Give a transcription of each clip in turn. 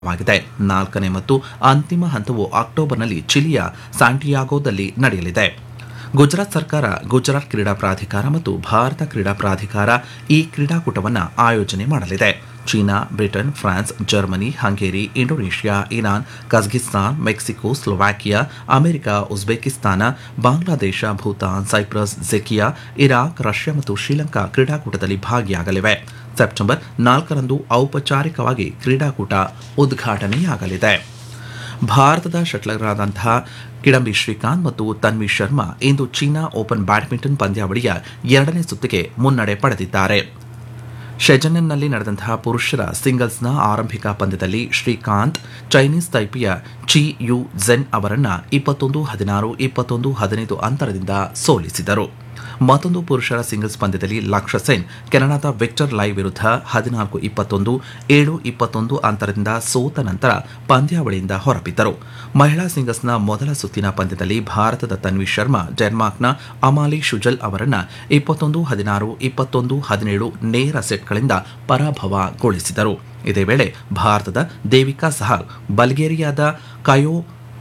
ವಾಗಿದೆ ನಾಲ್ಕನೇ ಮತ್ತು ಅಂತಿಮ ಹಂತವು ಅಕ್ಟೋಬರ್ನಲ್ಲಿ ಚಿಲಿಯ ಸ್ಯಾಂಟಿಯಾಗೋದಲ್ಲಿ ನಡೆಯಲಿದೆ ಗುಜರಾತ್ ಸರ್ಕಾರ ಗುಜರಾತ್ ಕ್ರೀಡಾ ಪ್ರಾಧಿಕಾರ ಮತ್ತು ಭಾರತ ಕ್ರೀಡಾ ಪ್ರಾಧಿಕಾರ ಈ ಕ್ರೀಡಾಕೂಟವನ್ನು ಆಯೋಜನೆ ಮಾಡಲಿದೆ China Britain France Germany Hungary Indonesia Iran Kazakhstan Mexico Slovakia America Uzbekistan Bangladesh Bhutan Cyprus ಜೆಕಿಯಾ ಇರಾಕ್ ರಷ್ಯಾ ಮತ್ತು ಶ್ರೀಲಂಕಾ ಕ್ರೀಡಾಕೂಟದಲ್ಲಿ ಭಾಗಿಯಾಗಲಿವೆ ಸೆಪ್ಟೆಂಬರ್ ನಾಲ್ಕರಂದು ಔಪಚಾರಿಕವಾಗಿ ಕ್ರೀಡಾಕೂಟ ಉದ್ಘಾಟನೆಯಾಗಲಿದೆ ಭಾರತದ ಶಟ್ಲರ್ಗಳಾದಂತಹ ಕಿಡಂಬಿ ಶ್ರೀಕಾಂತ್ ಮತ್ತು ತನ್ವಿ ಶರ್ಮಾ ಇಂದು ಚೀನಾ ಓಪನ್ ಬ್ಯಾಡ್ಮಿಂಟನ್ ಪಂದ್ಯಾವಳಿಯ ಎರಡನೇ ಸುತ್ತಿಗೆ ಮುನ್ನಡೆ ಪಡೆದಿದ್ದಾರೆ ಶೆಜೆನ್ನನ್ನಲ್ಲಿ ನಡೆದಂತಹ ಪುರುಷರ ಸಿಂಗಲ್ಸ್ನ ಆರಂಭಿಕ ಪಂದ್ಯದಲ್ಲಿ ಶ್ರೀಕಾಂತ್ ಚೈನೀಸ್ ತೈಪಿಯ ಚಿ ಯು ಝೆನ್ ಅವರನ್ನ ಇಪ್ಪತ್ತೊಂದು ಹದಿನಾರು ಇಪ್ಪತ್ತೊಂದು ಹದಿನೈದು ಅಂತರದಿಂದ ಸೋಲಿಸಿದರು ಮತ್ತೊಂದು ಪುರುಷರ ಸಿಂಗಲ್ಸ್ ಪಂದ್ಯದಲ್ಲಿ ಲಕ್ಷ್ಯ ಸೆನ್ ಕೆನಡಾದ ವಿಕ್ಟರ್ ಲೈ ವಿರುದ್ಧ ಹದಿನಾಲ್ಕು ಇಪ್ಪತ್ತೊಂದು ಏಳು ಇಪ್ಪತ್ತೊಂದು ಅಂತರದಿಂದ ಸೋತ ನಂತರ ಪಂದ್ಯಾವಳಿಯಿಂದ ಹೊರಬಿದ್ದರು ಮಹಿಳಾ ಸಿಂಗಲ್ಸ್ನ ಮೊದಲ ಸುತ್ತಿನ ಪಂದ್ಯದಲ್ಲಿ ಭಾರತದ ತನ್ವಿ ಶರ್ಮಾ ಡೆನ್ಮಾರ್ಕ್ನ ಅಮಾಲಿ ಶುಜಲ್ ಅವರನ್ನ ಇಪ್ಪತ್ತೊಂದು ಹದಿನಾರು ಇಪ್ಪತ್ತೊಂದು ಹದಿನೇಳು ನೇರ ಸೆಟ್ಗಳಿಂದ ಪರಾಭವಗೊಳಿಸಿದರು ಇದೇ ವೇಳೆ ಭಾರತದ ದೇವಿಕಾ ಸಹಾಲ್ ಬಲ್ಗೇರಿಯಾದ ಕಯೋ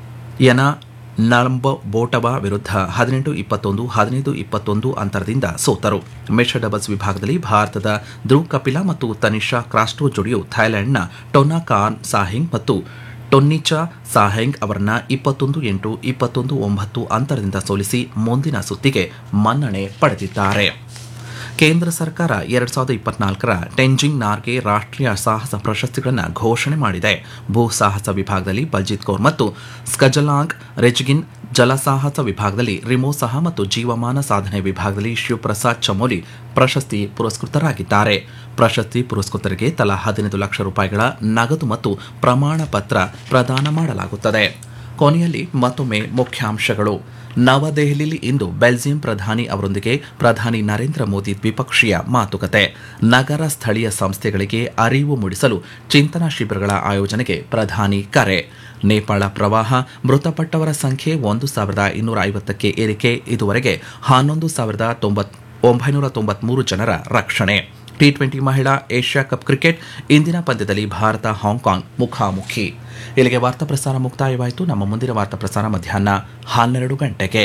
ಯನ ನಳಂಬ ಬೋಟಬಾ ವಿರುದ್ಧ ಹದಿನೆಂಟು ಇಪ್ಪತ್ತೊಂದು ಹದಿನೈದು ಇಪ್ಪತ್ತೊಂದು ಅಂತರದಿಂದ ಸೋತರು ಮಿಶ್ರ ಡಬಲ್ಸ್ ವಿಭಾಗದಲ್ಲಿ ಭಾರತದ ಧ್ರುವ್ ಕಪಿಲಾ ಮತ್ತು ತನಿಷಾ ಕ್ರಾಸ್ಟೋ ಜೋಡಿಯು ಥೈಲ್ಯಾಂಡ್ನ ಟೊನಾ ಖಾನ್ ಸಾಹಿಂಗ್ ಮತ್ತು ಟೊನ್ನಿಚಾ ಸಾಹೆಂಗ್ ಅವರನ್ನ ಇಪ್ಪತ್ತೊಂದು ಎಂಟು ಇಪ್ಪತ್ತೊಂದು ಒಂಬತ್ತು ಅಂತರದಿಂದ ಸೋಲಿಸಿ ಮುಂದಿನ ಸುತ್ತಿಗೆ ಮನ್ನಣೆ ಪಡೆದಿದ್ದಾರೆ ಕೇಂದ್ರ ಸರ್ಕಾರ ಎರಡ್ ಸಾವಿರದ ಇಪ್ಪತ್ನಾಲ್ಕರ ಟೆಂಜಿಂಗ್ ನಾರ್ಗೆ ರಾಷ್ಟ್ರೀಯ ಸಾಹಸ ಪ್ರಶಸ್ತಿಗಳನ್ನು ಘೋಷಣೆ ಮಾಡಿದೆ ಭೂ ಸಾಹಸ ವಿಭಾಗದಲ್ಲಿ ಬಲ್ಜಿತ್ ಕೌರ್ ಮತ್ತು ಸ್ಕಜಲಾಂಗ್ ರೆಜ್ಗಿನ್ ಜಲಸಾಹಸ ವಿಭಾಗದಲ್ಲಿ ರಿಮೋಸಹ ಮತ್ತು ಜೀವಮಾನ ಸಾಧನೆ ವಿಭಾಗದಲ್ಲಿ ಶಿವಪ್ರಸಾದ್ ಚಮೋಲಿ ಪ್ರಶಸ್ತಿ ಪುರಸ್ಕೃತರಾಗಿದ್ದಾರೆ ಪ್ರಶಸ್ತಿ ಪುರಸ್ಕೃತರಿಗೆ ತಲಾ ಹದಿನೈದು ಲಕ್ಷ ರೂಪಾಯಿಗಳ ನಗದು ಮತ್ತು ಪ್ರಮಾಣ ಪತ್ರ ಪ್ರದಾನ ಮಾಡಲಾಗುತ್ತದೆ ಕೊನೆಯಲ್ಲಿ ಮತ್ತೊಮ್ಮೆ ಮುಖ್ಯಾಂಶಗಳು ನವದೆಹಲಿಯಲ್ಲಿ ಇಂದು ಬೆಲ್ಜಿಯಂ ಪ್ರಧಾನಿ ಅವರೊಂದಿಗೆ ಪ್ರಧಾನಿ ನರೇಂದ್ರ ಮೋದಿ ದ್ವಿಪಕ್ಷೀಯ ಮಾತುಕತೆ ನಗರ ಸ್ಥಳೀಯ ಸಂಸ್ಥೆಗಳಿಗೆ ಅರಿವು ಮೂಡಿಸಲು ಚಿಂತನಾ ಶಿಬಿರಗಳ ಆಯೋಜನೆಗೆ ಪ್ರಧಾನಿ ಕರೆ ನೇಪಾಳ ಪ್ರವಾಹ ಮೃತಪಟ್ಟವರ ಸಂಖ್ಯೆ ಒಂದು ಸಾವಿರದ ಇನ್ನೂರ ಐವತ್ತಕ್ಕೆ ಏರಿಕೆ ಇದುವರೆಗೆ ಹನ್ನೊಂದು ಸಾವಿರದ ತೊಂಬತ್ ಒಂಬೈನೂರ ತೊಂಬತ್ಮೂರು ಜನರ ರಕ್ಷಣೆ ಟಿ ಟ್ವೆಂಟಿ ಮಹಿಳಾ ಏಷ್ಯಾ ಕಪ್ ಕ್ರಿಕೆಟ್ ಇಂದಿನ ಪಂದ್ಯದಲ್ಲಿ ಭಾರತ ಹಾಂಗ್ಕಾಂಗ್ ಮುಖಾಮುಖಿ ಇಲ್ಲಿಗೆ ವಾರ್ತಾ ಪ್ರಸಾರ ಮುಕ್ತಾಯವಾಯಿತು ನಮ್ಮ ಮುಂದಿನ ವಾರ್ತಾ ಪ್ರಸಾರ ಮಧ್ಯಾಹ್ನ ಹನ್ನೆರಡು ಗಂಟೆಗೆ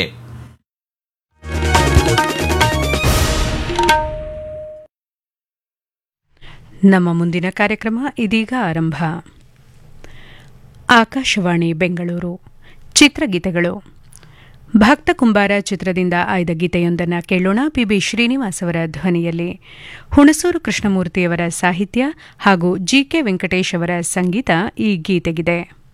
ನಮ್ಮ ಮುಂದಿನ ಕಾರ್ಯಕ್ರಮ ಇದೀಗ ಆರಂಭ ಆಕಾಶವಾಣಿ ಬೆಂಗಳೂರು ಚಿತ್ರಗೀತೆಗಳು ಭಕ್ತ ಕುಂಬಾರ ಚಿತ್ರದಿಂದ ಆಯ್ದ ಗೀತೆಯೊಂದನ್ನು ಕೇಳೋಣ ಪಿಬಿ ಶ್ರೀನಿವಾಸ್ ಅವರ ಧ್ವನಿಯಲ್ಲಿ ಹುಣಸೂರು ಕೃಷ್ಣಮೂರ್ತಿಯವರ ಸಾಹಿತ್ಯ ಹಾಗೂ ಜಿಕೆ ವೆಂಕಟೇಶ್ ಅವರ ಸಂಗೀತ ಈ ಗೀತೆಗಿದೆ